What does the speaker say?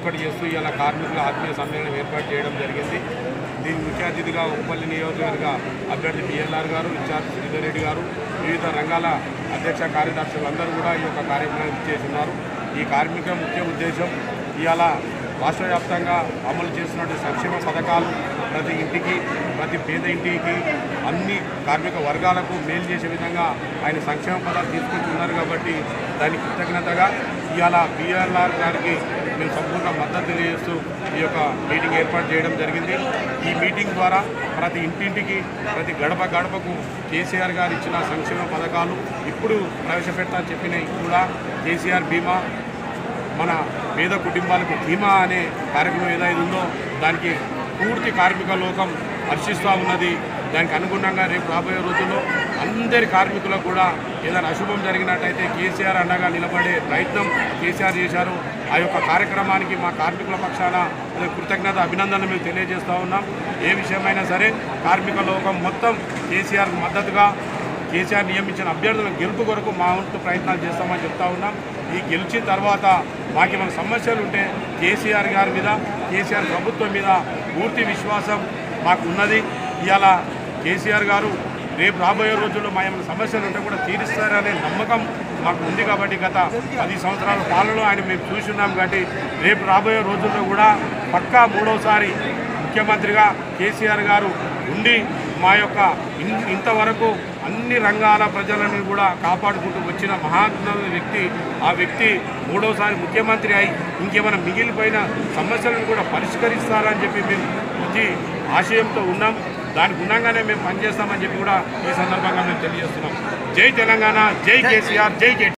ఏర్పాటు చేస్తూ ఇలా కార్మికుల ఆత్మీయ సమ్మేళనం ఏర్పాటు చేయడం జరిగింది దీని ముఖ్య అతిథిగా ఉప్పల్లి నియోజకవర్గ అభ్యర్థి బిఎల్ఆర్ గారు ఇన్ఛార్జ్ శ్రీధర్ రెడ్డి గారు వివిధ రంగాల అధ్యక్ష కార్యదర్శులందరూ కూడా ఈ యొక్క కార్యక్రమం చేస్తున్నారు ఈ కార్మిక ముఖ్య ఉద్దేశం ఇవాళ రాష్ట్ర వ్యాప్తంగా అమలు చేస్తున్నటువంటి సంక్షేమ పథకాలు ప్రతి ఇంటికి ప్రతి పేద ఇంటికి అన్ని కార్మిక వర్గాలకు మేలు చేసే విధంగా ఆయన సంక్షేమ పదాలు తీసుకుంటున్నారు కాబట్టి దానికి కృతజ్ఞతగా ఇవాళ బిఆర్ఆర్ గారికి మేము సంపూర్ణ మద్దతు తెలియజేస్తూ ఈ యొక్క మీటింగ్ ఏర్పాటు చేయడం జరిగింది ఈ మీటింగ్ ద్వారా ప్రతి ఇంటింటికి ప్రతి గడప గడపకు కేసీఆర్ గారు ఇచ్చిన సంక్షేమ పథకాలు ఇప్పుడు ప్రవేశపెడతా చెప్పినవి కూడా కేసీఆర్ బీమా మన పేద కుటుంబాలకు ధీమా అనే కార్యక్రమం ఏదైతే ఉందో దానికి పూర్తి కార్మిక లోకం హర్షిస్తూ ఉన్నది దానికి అనుగుణంగా రేపు రాబోయే రోజుల్లో అందరి కార్మికులకు కూడా ఏదైనా అశుభం జరిగినట్టయితే కేసీఆర్ అండగా నిలబడే ప్రయత్నం కేసీఆర్ చేశారు ఆ యొక్క కార్యక్రమానికి మా కార్మికుల పక్షాన కృతజ్ఞత అభినందనలు మేము తెలియజేస్తూ ఉన్నాం ఏ విషయమైనా సరే కార్మిక లోకం మొత్తం కేసీఆర్ మద్దతుగా కేసీఆర్ నియమించిన అభ్యర్థుల గెలుపు కొరకు మా వంతు ప్రయత్నాలు చేస్తామని చెప్తా ఉన్నాం ఈ గెలిచిన తర్వాత మాకు ఏమైనా సమస్యలు ఉంటే కేసీఆర్ గారి మీద కేసీఆర్ ప్రభుత్వం మీద పూర్తి విశ్వాసం మాకు ఉన్నది ఇవాళ కేసీఆర్ గారు రేపు రాబోయే రోజుల్లో మా ఏమైనా సమస్యలు ఉంటే కూడా తీరుస్తారనే నమ్మకం మాకు ఉంది కాబట్టి గత పది సంవత్సరాల పాలనలో ఆయన మేము చూస్తున్నాం కాబట్టి రేపు రాబోయే రోజుల్లో కూడా పక్కా మూడోసారి ముఖ్యమంత్రిగా కేసీఆర్ గారు ఉండి మా యొక్క ఇన్- ఇంతవరకు అన్ని రంగాల ప్రజలను కూడా కాపాడుకుంటూ వచ్చిన మహాత్మ వ్యక్తి ఆ వ్యక్తి మూడోసారి ముఖ్యమంత్రి అయి ఇంకేమైనా మిగిలిపోయిన సమస్యలను కూడా పరిష్కరిస్తారని చెప్పి మేము మంచి ఆశయంతో ఉన్నాం దానికి ఉండగానే మేము పనిచేస్తామని చెప్పి కూడా ఈ సందర్భంగా మేము తెలియజేస్తున్నాం జై తెలంగాణ జై కేసీఆర్ జై కే